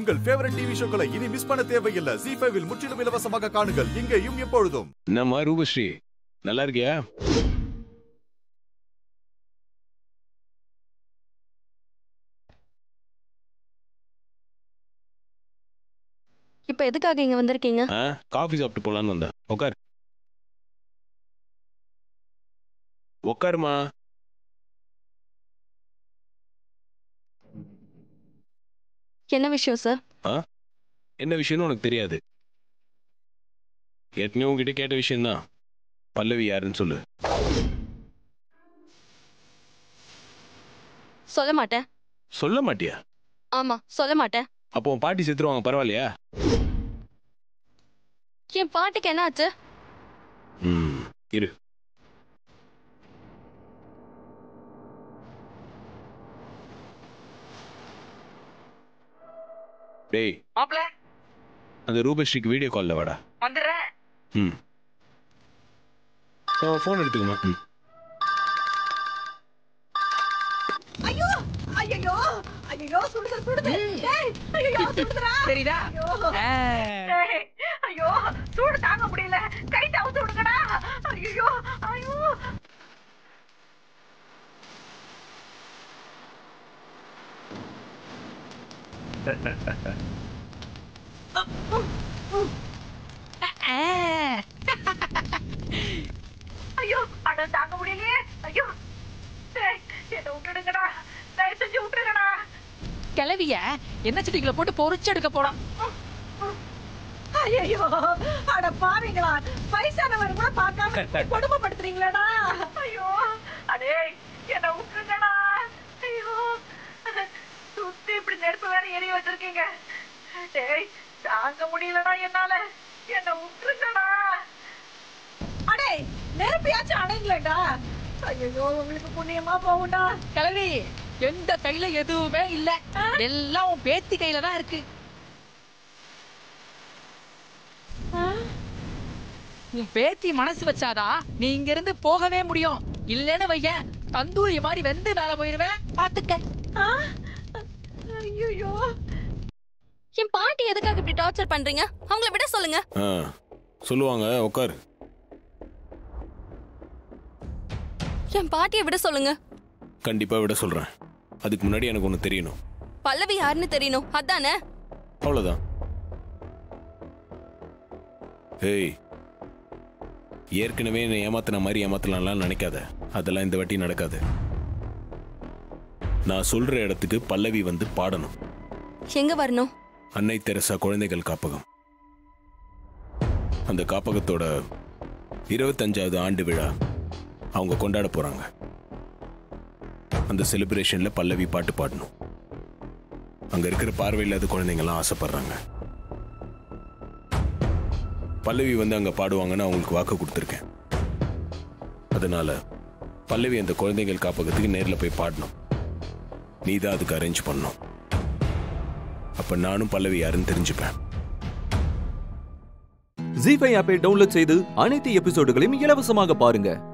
உங்கள் favourite TV ஷோக்களை இனி miss பண்ண தேவையில்லை ஜி ஃபைவில் முற்றிலும் இலவசமாக காணுங்கள் இங்கேயும் எப்பொழுதும் என்னம்மா ரூபஸ்ரீ நல்லா இருக்கியா இப்ப எதுக்காக இங்க வந்திருக்கீங்க ஆ காஃபி சாப்பிட்டு போலான்னு வந்தேன் உட்கார் உட்காருமா என்ன விஷயம் சார் என்ன விஷயம்னு உனக்கு தெரியாது ஏற்கனவே உங்ககிட்ட கேட்ட விஷயம்தான் பல்லவி யாருன்னு சொல்லு சொல்ல மாட்டேன் சொல்ல மாட்டியா ஆமா சொல்ல மாட்டேன் அப்போ உன் பாட்டி செத்துருவாங்க பரவாயில்லையா என் பாட்டுக்கு என்ன ஆச்சு ம் இரு டேய் மாப்பிள அந்த ரூபஸ்ரீக்கு வீடியோ காலில் வாடா வந்துடுறேன் ம் ஃபோன் எடுத்துக்கமா ம் ஐயோ ஐயோ ஐயோ சுடுது சுடுது டேய் ஐயோ சுடுதுடா தெரியுதா ஐயோ ஆ. டேய் ஐயோ சூடு தாங்க முடியல கை தவுத்து விடுங்கடா ஐயோ ஐயோ ஆ. ஐயோ அட தாங்க முடியலையே ஐயோ டேய் என்ன விட்டுடுங்கடா தயவு செஞ்சு விட்டுருங்கடா கிளவிய என்ன செடிகளை போட்டு பொறிச்சு எடுக்க போறோம் ஐயோ அட பாவீங்களா வயசானவர் கூட பார்க்காம கொடுமைப்படுத்துறீங்களாடா ஐயோ அடே என்ன விட்டுருங்கடா ஐயோ சுத்தி இப்படி நெருப்பு வேற எரிய வச்சிருக்கீங்க டேய் தாங்க முடியலடா என்னால என்ன விட்டுருங்கடா அடே நெருப்பியாச்சும் அணைங்களேடா ஐயோ உங்களுக்கு புண்ணியமா போகும்டா கிளவி எந்த கையில எதுவுமே இல்ல எல்லாம் உன் பேத்தி கையில தான் இருக்கு உன் பேத்தி மனசு வச்சாதான் நீ இங்க இருந்து போகவே முடியும் இல்லன்னு வையேன் தந்தூரி மாதிரி வெந்து மேல போயிருவேன் பாத்துக்க ஐயோ என் பாட்டி எதுக்காக இப்படி டார்ச்சர் பண்றீங்க அவங்கள விட சொல்லுங்க ஆ சொல்லுவாங்க உட்காரு என் பாட்டியை விட சொல்லுங்க கண்டிப்பாக விட சொல்கிறேன் அதுக்கு முன்னாடி எனக்கு ஒன்று தெரியணும் பல்லவி யாருன்னு தெரியணும் அதானே அவ்வளோதான் ஏய் ஏற்கனவே என்னை ஏமாத்தின மாதிரி ஏமாத்தலாம்லாம் நினைக்காத அதெல்லாம் இந்த வாட்டி நடக்காது நான் சொல்ற இடத்துக்கு பல்லவி வந்து பாடணும் எங்க வரணும் அன்னை தெரசா குழந்தைகள் காப்பகம் அந்த காப்பகத்தோட இருபத்தஞ்சாவது ஆண்டு விழா அவங்க கொண்டாட போறாங்க அந்த செலிப்ரேஷன்ல பல்லவி பாட்டு பாடணும் அங்க இருக்கிற பார்வையில்லாத குழந்தைங்கலாம் ஆசைப்படுறாங்க பல்லவி வந்து அங்க பாடுவாங்கன்னு அவங்களுக்கு வாக்கு கொடுத்துருக்கேன் அதனால பல்லவி அந்த குழந்தைகள் காப்பகத்துக்கு நேர்ல போய் பாடணும் நீ தான் அதுக்கு அரேஞ்ச் பண்ணணும் அப்ப நானும் பல்லவி யாருன்னு தெரிஞ்சுப்பேன் ஜி ஃபைவ் ஆப்பை டவுன்லோட் செய்து அனைத்து எபிசோடுகளையும் இலவசமாக பாருங்க